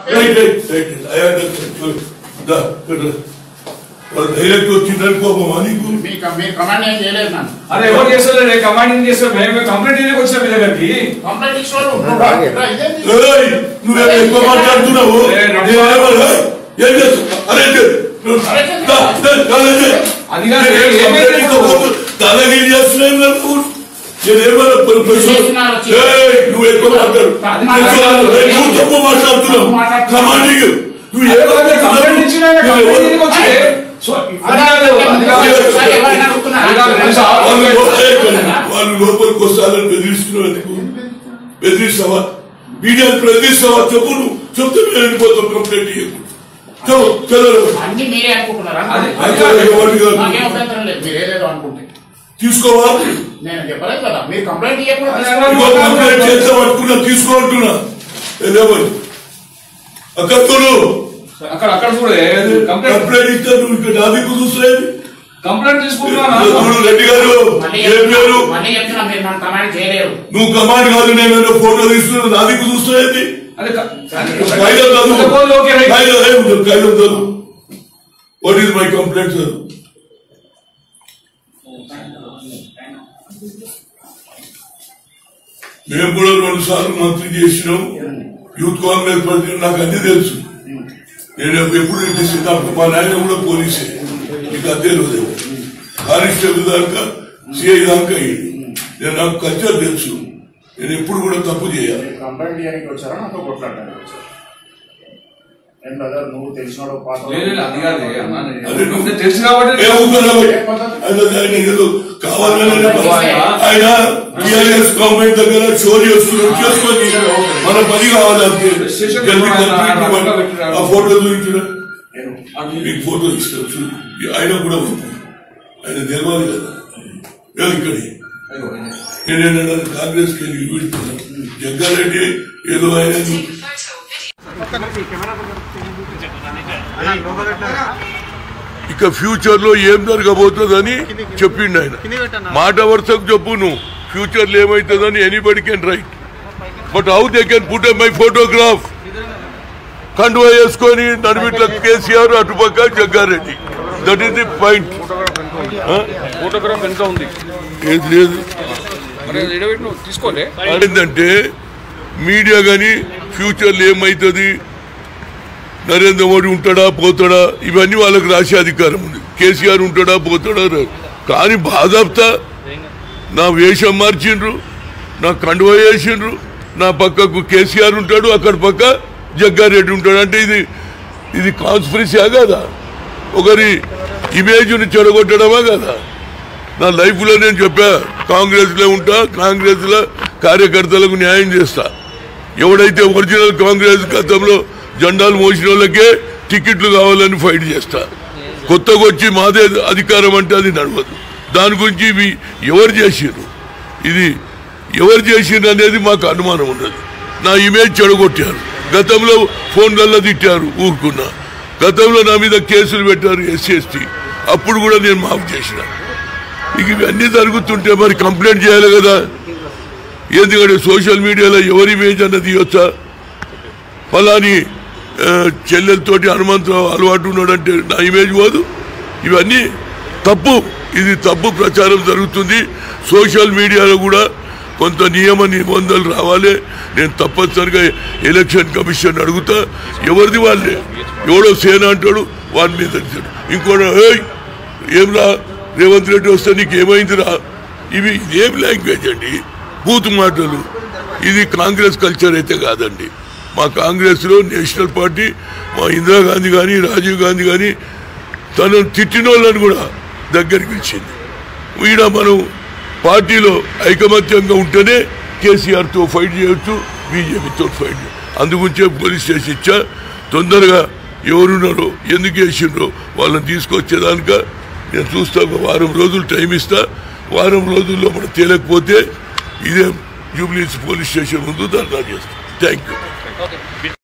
Right right right I understand that వాళ్ళు direct వచ్చిందని కోపమా నీకు మీ మీ కమాండ్ ఏం చేయలేదు నన్ను అరే ఎవరు చేస్తారు రే కమాండింగ్ చేస్తారు మేము కంప్లైంట్ ఇవ్వడానికి వచ్చిన మీ దగ్గరికి కంప్లైంట్ ఇచ్చారు నువ్వు రా, రా, ఇదేంటి? ఏయ్, నువ్వేమో ఎక్కువ మాట్లాడుతున్నావు ఏ, నమ్మ- నేనేమో, ఏయ్, ఏం చేస్తావు అరే నువ్వు- దా, దా, కాలేజీ. అది కాదు, నేను ఏమైంది కంప్లైంట్ ఇప్పుడు? ఇవ్వకపోతే తలగిరి చేస్తున్నాను నాకు. నేనేమన్నా పని- పని- చేస్తున్నారు వచ్చి. ఏయ్, నువ్వు ఎక్కువ మాట్లాడు అది ఎక్కువ మాట్లాడు. ఏయ్, నువ్వు తప్పు మాట్లాడుతున్నావు మాట్లాడుతున్నావు. కమాండింగ్ నువ్వు ఏమో కంప్లైంట్ ఇచ్చినా కంప్లైంట్ ఇవ్వడానికి వచ్చి సో అది కాదు అది కాదు ఒకసారి ఎవరైనా అడుగుతున్నారా? అది కాదు, తెలుసా? వాళ్ళు లోపల- వాళ్ళు లోపలికి వస్తారని బెదిరిస్తున్నావు ఎందుకు బెదిరిస్తావా మీడియాని బెదిరిస్తావా చెప్పు నువ్వు చెప్తే మేము వెళ్ళిపోతాం కంప్లైంట్ ఇవ్వకు చెప్పు చదవరు అన్ని మీరే అనుకుంటున్నారా అది- నాకేం అభ్యంతరం లేదు మీరు ఏదేదో అనుకుంటే తీసుకోవా నేను చెప్పలేదు కదా మీరు కంప్లైంట్ ఇవ్వకుండా అది తీసుకోండి. ఇంకో కంప్లైంట్ చేస్తే పట్టుకున్నా తీసుకో అంటున్నా లేవని అక్కడతోను అక్కడ అక్కడ చూడే కంప్లైంట్ కంప్లైంట్ ఇస్తే నువ్వు ఇక్కడ నా దిక్కు చూస్తాయి కంప్లైంట్ తీసుకుంటున్నా తమ్ముడు రెడ్డి గారు మళ్ళీ ఏం చెప్తున్నా పేరు మళ్ళీ చెప్తున్నా మీరు నన్ను కమాండ్ చేయలేరు నువ్వు కమాండ్ కాదు నేను ఏదో ఫోటో తీస్తున్నా నా దిక్కు చూస్తాయి అది క- అది- కాగితం చదువు. ఇంతకుముందు ఓకే రైట్. కాగితం ఏం ఉంటుంది? కాగితం చదువు. What is my complaint, sir? మేము కూడా రెండు సార్లు మంత్రి చేసినాం యూత్ కాంగ్రెస్ పార్టీ నాకు అన్ని తెలుసు నేను ఎప్పుడు ఇంటి నాకు మా నాయన కూడా పోలీసే నీకు అదే రోజు కానిస్టేబుల్ దాకా సిఐ దాకా అయ్యింది నేను నాకు కల్చర్ తెలుసు నేను ఎప్పుడు కూడా తప్పు చేయాలి కంప్లైంట్ చేయడానికి వచ్చారా నాతో కొట్లాడడానికి వచ్చారా ఏం బ్రదర్ నువ్వు తెలిసినాడు పాత లేదు, లేదు, అది కాదు అన్నా, నేను- అదే నువ్వు- అంటే తెలుసు కాబట్టి ఏ ఊరుకోరా బాయ్? ఆయన ఆయన ఏదో కావాలని ఆయన టీఆర్ఎస్ గవర్నమెంట్ దగ్గర షో చేస్తున్నాడు చేసుకొని మన పని కావాలి అంతే స్టేషన్ జల్దీ ఆయన కంప్లీట్ పక్క ఇవ్వండి. పెట్టినాడు. ఆ ఫోటో చూపించిన నేను మీకు ఫోటో ఇస్తాను చూడు. ఆయన కూడా ఉంది. ఆయన తెలియాలి కదా ఏదో ఇక్కడి నేనేంటంటే కాంగ్రెస్ కి వెళ్ళి పెడుతున్నాను జగ్గారెడ్డి ఏదో ఆయన ఇక ఫ్యూచర్ లో ఏం జరగబోతుందని చెప్పిండు ఆయన మాట వరుసకు చెప్పు నువ్వు ఫ్యూచర్ లో ఏమవుతుందని anybody can write but how they can put my photograph కండువా వేసుకొని నడిమిట్ల కేసీఆర్ అటుపక్క Jaggareddy that is the point photograph ఎంత ఉంది ఏది లేదు మరి ఎడబెట్టి తీసుకోలే ఏంటంటే మీడియా కానీ ఫ్యూచర్లో ఏమవుతుంది నరేంద్ర మోడీ ఉంటాడా పోతాడా ఇవన్నీ వాళ్ళకి రాసే అధికారం ఉంది కేసీఆర్ ఉంటాడా పోతాడా రా- కానీ బాధాప్తా నా వేషం మార్చిండ్రు నా కండువ వేసిండ్రు నా పక్కకు కేసీఆర్ ఉంటాడు అక్కడ పక్క జగ్గారెడ్డి ఉంటాడు అంటే ఇది ఇది కాన్స్పిరసీయా కదా ఒకరి ఇమేజ్ని చెడగొట్టడమా కదా నా లైఫ్ లో నేను చెప్పా కాంగ్రెస్ లో ఉంటా కాంగ్రెస్ లో కార్యకర్తలకు న్యాయం చేస్తా ఎవడైతే ఒరిజినల్ కాంగ్రెస్ గతంలో జెండాలు మోసిన వాళ్ళకే టికెట్లు కావాలని ఫైట్ చేస్తా కొత్తగా వచ్చి మాదే అధికారం అంటే అది నడవదు దాని గురించి ఇవి ఎవరు చేసిర్రు ఇది ఎవరు చేసిండ్రు అనేది మాకు అనుమానం ఉన్నది నా ఇమేజ్ చెడగొట్టారు గతంలో ఫోన్లలో తిట్టారు ఊరుకున్నా గతంలో నా మీద కేసులు పెట్టారు ఎస్సీ ఎస్టీ అప్పుడు కూడా నేను మాఫ్ చేసిన ఇక ఇవన్నీ జరుగుతుంటే మరి కంప్లైంట్ చేయాలి కదా ఎందుకంటే సోషల్ మీడియాలో ఎవరి ఇమేజ్ అన్నది ఇవ్వచ్చా ఫలాని ఆ, చెల్లెలతోటి హనుమంతరావు అలవాటు ఉన్నాడంటే నా ఇమేజ్ పోదు ఇవన్నీ తప్పు ఇది తప్పు ప్రచారం జరుగుతుంది సోషల్ మీడియాలో కూడా కొంత నియమ నిబంధనలు రావాలి నేను తప్పనిసరిగా ఎలక్షన్ కమిషన్ అడుగుతా ఎవరిది వాళ్ళే ఎవడో సేన అంటాడు వాడి మీద అడిగాడు ఇంకోటి ఏయ్ ఏం రా రేవంత్ రెడ్డి వస్తే నీకు ఏమైందిరా ఇవి ఇదేం లాంగ్వేజ్ అండి బూత్ మాటలు ఇది కాంగ్రెస్ కల్చర్ అయితే కాదండి మా కాంగ్రెస్లో నేషనల్ పార్టీ మా ఇందిరాగాంధీ కానీ రాజీవ్ గాంధీ కానీ తనను తిట్టిన వాళ్ళని కూడా దగ్గరికి ఇచ్చింది ఈడ మనం పార్టీలో ఐకమత్యంగా ఉంటేనే కేసీఆర్తో ఫైట్ చేయొచ్చు బీజేపీతో ఫైట్ చేయొచ్చు అందుగురించే పోలీస్ స్టేషన్ ఇచ్చా తొందరగా ఎవరున్నారో ఎందుకు వేసిండ్రో వాళ్ళని తీసుకొచ్చేదానిక నేను చూస్తా ఒక వారం రోజులు టైం ఇస్తా వారం రోజుల్లో మనం తేలకపోతే ఇదే జూబ్లీస్ పోలీస్ స్టేషన్ ముందు ధర్నా చేస్తాం థ్యాంక్ యూ